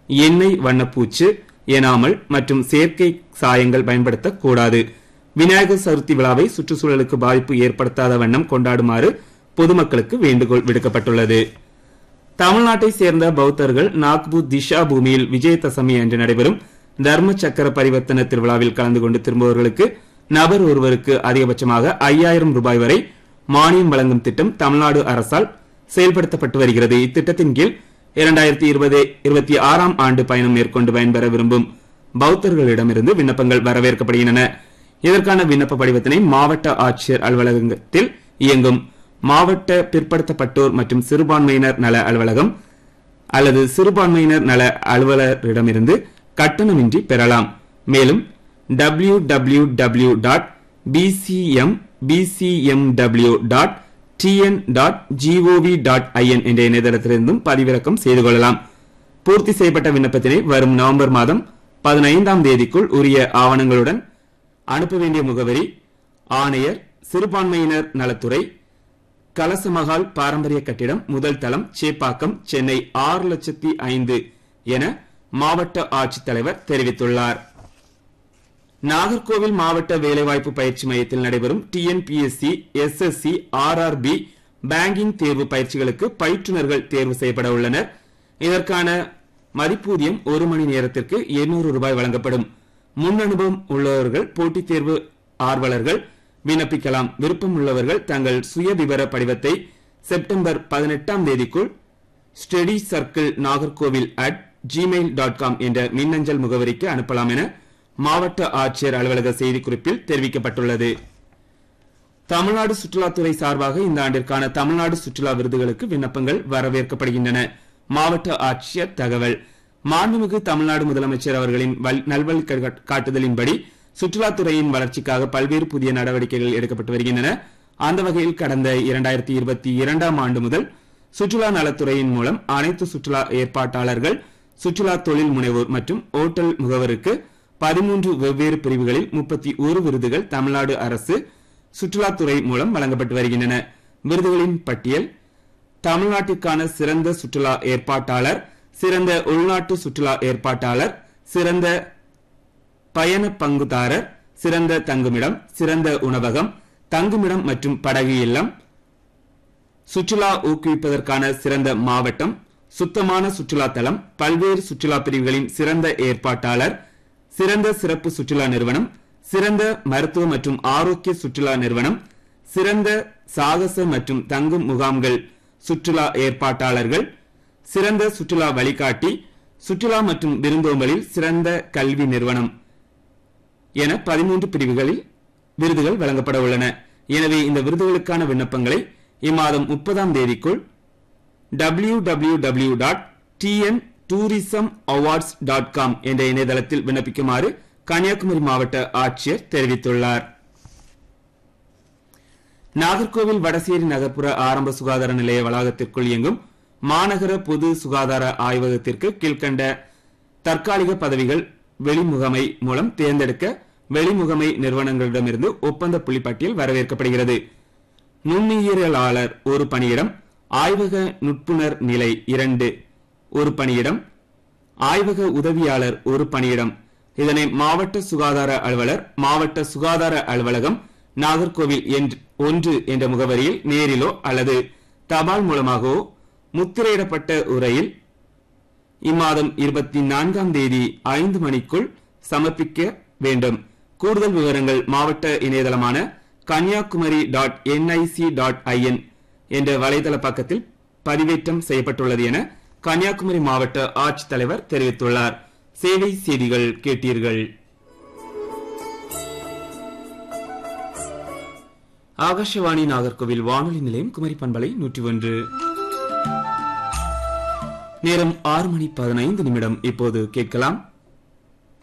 எண்ணெய் வண்ணப்பூச்சு எனாமல் மற்றும் செயற்கை சாயங்கள் பயன்படுத்தக்கூடாது விநாயகர் சதுர்த்தி விழாவை சுற்றுச்சூழலுக்கு பாதிப்பு ஏற்படுத்தாத வண்ணம் கொண்டாடுமாறு பொதுமக்களுக்கு வேண்டுகோள் விடுக்கப்பட்டுள்ளது தமிழ்நாட்டை சேர்ந்த பௌத்தர்கள் நாக்பூர் திஷா பூமியில் விஜயதசமி அன்று நடைபெறும் தர்ம சக்கர பரிவர்த்தன திருவிழாவில் கலந்து கொண்டு திரும்புபவர்களுக்கு நபர் ஒருவருக்கு அதிகபட்சமாக ஐயாயிரம் ரூபாய் வரை மானியம் வழங்கும் திட்டம் தமிழ்நாடு அரசால் செயல்படுத்தப்பட்டு வருகிறது இத்திட்டத்தின் கீழ் இரண்டாயிரத்தி இருபது இருபத்தி ஆறாம் ஆண்டு பயணம் மேற்கொண்டு பயன்பெற விரும்பும் பௌத்தர்களிடமிருந்து விண்ணப்பங்கள் வரவேற்கப்படுகின்றன இதற்கான விண்ணப்ப படிவத்தினை மாவட்ட ஆட்சியர் அலுவலகத்தில் இயங்கும் மாவட்ட பிற்படுத்தப்பட்டோர் மற்றும் சிறுபான்மையினர் நல அலுவலகம் அல்லது சிறுபான்மையினர் நல அலுவலரிடமிருந்து கட்டணமின்றி பெறலாம் மேலும் W W W dot PCM PCMW dot TN dot GOV dot IN என்ற இணையதளத்திலிருந்தும் பதிவிறக்கம் செய்து கொள்ளலாம் பூர்த்தி செய்யப்பட்ட விண்ணப்பத்தினை வரும் நவம்பர் மாதம் பதினைந்தாம் தேதிக்குள் உரிய ஆவணங்களுடன் அனுப்ப வேண்டிய முகவரி ஆணையர் சிறுபான்மையினர் நலத்துறை கலசமகால் பாரம்பரிய கட்டிடம் முதல் தளம் சேப்பாக்கம் சென்னை ஆறு லட்சத்தி ஐந்து என மாவட்ட ஆட்சித்தலைவர் தெரிவித்துள்ளார் நாகர்கோவில் மாவட்ட வேலைவாய்ப்பு பயிற்சி மையத்தில் நடைபெறும் டிஎன்பிஎஸ்சி எஸ்எஸ்சி ஆர்ஆர்பி பேங்கிங் தேர்வு பயிற்சிகளுக்கு பயிற்றுநர்கள் தேர்வு செய்யப்பட உள்ளனர் இதற்கான மதிப்பூதியம் ஒரு மணி நேரத்திற்கு 800 ரூபாய் வழங்கப்படும் முன் அனுபவம் உள்ளவர்கள் போட்டித் தேர்வு ஆர்வலர்கள் விண்ணப்பிக்கலாம் விருப்பம் உள்ளவர்கள் தங்கள் சுய விவர படிவத்தை செப்டம்பர் பதினெட்டாம் தேதிக்குள் study circle Nagercoil at Gmail dot com என்ற மின்னஞ்சல் முகவரிக்கு அனுப்பலாம் என மாவட்ட ஆட்சியர் அலுவலக செய்திக்குறிப்பில் தெரிவிக்கப்பட்டுள்ளது தமிழ்நாடு சுற்றுலாத்துறை சார்பாக இந்த ஆண்டிற்கான தமிழ்நாடு சுற்றுலா விருதுகளுக்கு விண்ணப்பங்கள் வரவேற்கப்படுகின்றன மாவட்ட ஆட்சியர் தகவல் மாண்புமிகு தமிழ்நாடு முதலமைச்சர் அவர்களின் வல்- நல்வழி கா- காட்டுதலின்படி சுற்றுலாத்துறையின் வளர்ச்சிக்காக பல்வேறு புதிய நடவடிக்கைகள் எடுக்கப்பட்டு வருகின்றன அந்த வகையில் கடந்த இரண்டாயிரத்தி இருபத்தி இரண்டாம் ஆண்டு முதல் சுற்றுலா நலத்துறையின் மூலம் அனைத்து சுற்றுலா ஏற்பாட்டாளர்கள் சுற்றுலா தொழில் முனைவோர் மற்றும் ஓட்டல் முகவருக்கு பதிமூன்று வெவ்வேறு பிரிவுகளில் முப்பத்தி ஒரு விருதுகள் தமிழ்நாடு அரசு சுற்றுலாத்துறை மூலம் வழங்கப்பட்டு வருகின்றன விருதுகளின் பட்டியல் தமிழ்நாட்டிற்கான சிறந்த சுற்றுலா ஏற்பாட்டாளர் சிறந்த உள்நாட்டு சுற்றுலா ஏற்பாட்டாளர் சிறந்த பயண பங்குதாரர் சிறந்த தங்குமிடம் சிறந்த உணவகம் தங்குமிடம் மற்றும் படகு இல்லம் சுற்றுலா ஊக்குவிப்பதற்கான சிறந்த மாவட்டம் சுத்தமான சுற்றுலா தலம் பல்வேறு சுற்றுலா பிரிவுகளின் சிறந்த ஏற்பாட்டாளர் சிறந்த சிறப்பு சுற்றுலா நிறுவனம் சிறந்த மருத்துவ மற்றும் ஆரோக்கிய சுற்றுலா நிறுவனம் சிறந்த சாகச மற்றும் தங்கும் முகாம்கள் சுற்றுலா ஏற்பாட்டாளர்கள் சிறந்த சுற்றுலா வழிகாட்டி சுற்றுலா மற்றும் விருந்தோம்பலில் சிறந்த கல்வி நிறுவனம் என பதிமூன்று பிரிவுகளில் விருதுகள் வழங்கப்பட உள்ளன எனவே இந்த விருதுகளுக்கான விண்ணப்பங்களை இம்மாதம் முப்பதாம் தேதிக்குள் W W W dot TN tourism awards dot com என்ற இணையதளத்தில் விண்ணப்பிக்குமாறு கன்னியாகுமரி மாவட்ட ஆட்சியர் தெரிவித்துள்ளார் நாகர்கோவில் வடசேரி நகர்ப்புற ஆரம்ப சுகாதார நிலைய வளாகத்திற்குள் இயங்கும் மாநகர பொது சுகாதார ஆய்வகத்திற்கு கீழ்க்கண்ட தற்காலிக பதவிகள் வெளிமுகமை மூலம் தேர்ந்தெடுக்க வெளிமுகமை நிறுவனங்களிடமிருந்து ஒப்பந்த புள்ளிப்பட்டியல் வரவேற்கப்படுகிறது நுண்ணுயிரியலாளர் ஒரு பணியிடம் ஆய்வக நுட்புணர் நிலை இரண்டு ஒரு பணியிடம் ஆய்வக உதவியாளர் ஒரு பணியிடம் இதனை மாவட்ட சுகாதார அலுவலர் மாவட்ட சுகாதார அலுவலகம் நாகர்கோவில் என்ற- ஒன்று என்ற முகவரியில் நேரிலோ அல்லது தபால் மூலமாகவோ முத்திரையிடப்பட்ட உரையில் இம்மாதம் இருபத்தி நான்காம் தேதி ஐந்து மணிக்குள் சமர்ப்பிக்க வேண்டும் கூடுதல் விவரங்கள் மாவட்ட இணையதளமான Kanniyakumari dot NIC dot IN என்ற வலைதள பக்கத்தில் பதிவேற்றம் செய்யப்பட்டுள்ளது என கன்னியாகுமரி மாவட்ட ஆட்சித்தலைவர் தெரிவித்துள்ளார் சேவை செய்திகள் கேட்டீர்கள் ஆகாஷவாணி நாகர்கோவில் வானொலி நிலையம் குமரி பண்பலை நூற்றி ஒன்று நேரம் ஆறு மணி பதினைந்து நிமிடம் இப்போது கேட்கலாம்